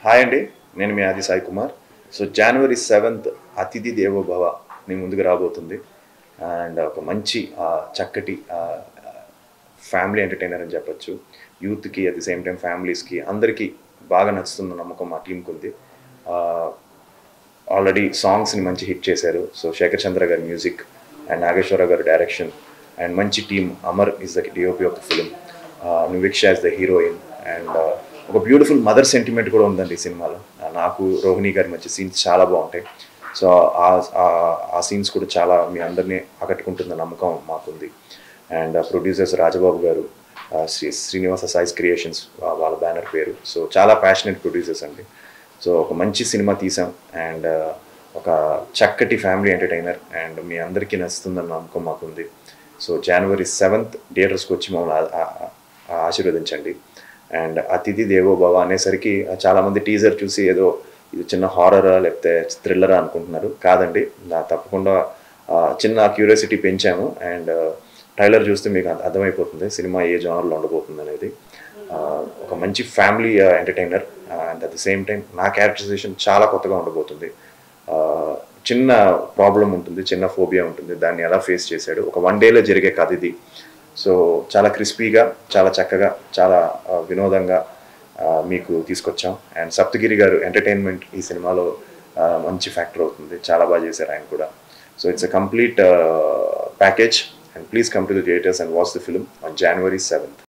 hi అండి నేను మీ Aadi Sai Kumar so January seventh Athidhi Devo భవ మీ ముందుకు రాబోతుంది అండ్ ఒక మంచి ఆ, చక్కటి ఫ్యామిలీ ఎంటర్టైనర్ అని చెప్పొచ్చు యూత్కి అట్ ది సేమ్ టైం ఫ్యామిలీస్కి అందరికీ బాగా నచ్చుతున్న నమ్మకం మా టీంకి ఉంది ఆల్రెడీ సాంగ్స్ని మంచి హిట్ చేశారు సో శేఖర్ చంద్ర గారి మ్యూజిక్ అండ్ నాగేశ్వర గారి డైరెక్షన్ అండ్ మంచి team Amar is the DOP of the film Nuviksha is the heroine and ఒక బ్యూటిఫుల్ మదర్ సెంటిమెంట్ కూడా ఉందండి ఈ సినిమాలో ఆ, నాకు రోహిణి గారి మధ్య సీన్స్ చాలా బాగుంటాయి సో ఆ- ఆ- ఆ సీన్స్ కూడా చాలా మీ అందరినీ ఆకట్టుకుంటున్న నమ్మకం మాకుంది అండ్ ప్రొడ్యూసర్స్ రాజబాబు గారు ఆ, శ్రీ శ్రీనివాస సాయిస్ క్రియేషన్స్ వాళ్ళ బ్యానర్ పేరు సో చాలా ప్యాషనెట్ ప్రొడ్యూసర్స్ అండి సో ఒక మంచి సినిమా తీసాం అండ్ ఒక చక్కటి ఫ్యామిలీ ఎంటర్టైనర్ అండ్ మీ అందరికీ నచ్చుతుందన్న నమ్మకం మాకుంది సో జనవరి సెవెంత్ థియేటర్స్కి వచ్చి మమ్మల్ని ఆ- ఆ- ఆ- ఆశీర్వదించండి అండ్ అతిథి దేవో భవ అనేసరికి చాలామంది టీజర్ చూసి ఏదో ఇది చిన్న హారరా లేకపోతే థ్రిల్లరా అనుకుంటున్నారు కాదండి నా తప్పకుండా ఆ, చిన్న క్యూరియాసిటీ పెంచాము అండ్ ట్రైలర్ చూస్తే మీకు అర్థ- అర్థమైపోతుంది సినిమా ఏ జోనర్లో ఉండబోతుంది అనేది ఆ, ఒక మంచి family entertainer and at the same time నా క్యారెక్టరైజేషన్ చాలా కొత్తగా ఉండబోతుంది ఆ, చిన్న ప్రాబ్లం ఉంటుంది చిన్న ఫోబియా ఉంటుంది దాన్ని ఎలా ఫేస్ చేశాడు ఒక వన్ డేలో జరిగే కథ ఇది సో చాలా క్రిస్పీగా చాలా చక్కగా చాలా ఆ, వినోదంగా ఆ, మీకు తీసుకొచ్చాం అండ్ సప్తగిరి గారు ఎంటర్టైన్మెంట్ ఈ సినిమాలో ఆ, మంచి ఫ్యాక్టర్ అవుతుంది చాలా బాగా చేశారు ఆయన కూడా so it's a complete package and please come to the theatres and watch the film on January seventh